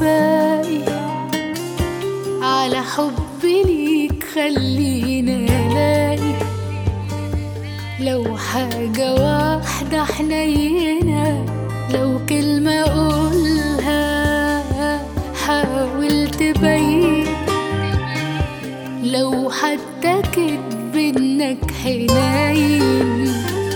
باقي على حبي ليك خلينا الاقي لو حاجة واحدة حنينة لو كلمة أقولها حاول تبين لو حتى كدب إنك حنين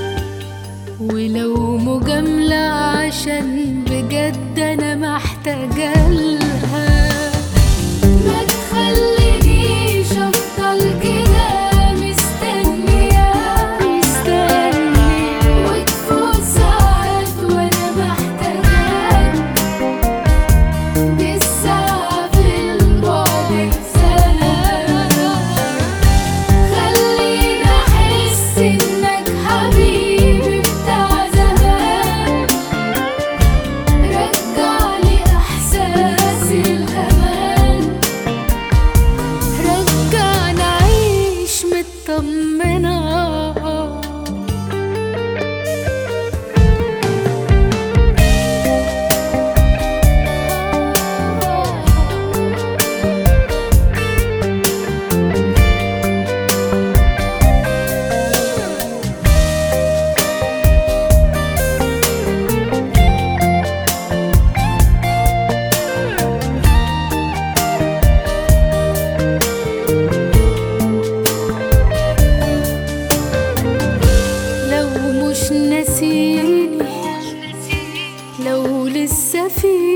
ولو مجاملة عشان بجد أنا محتاجة لها ما تخلينيش أفضل كده مستنية مستني وتفوت ساعات وأنا محتاجاك دي الساعة في البعد سنة خليني أحس إنك حبيبي بتاع زمان رجعلي إحساس الأمان رجعنا أعيش مطمنة لو مش ناسيني لو لسه في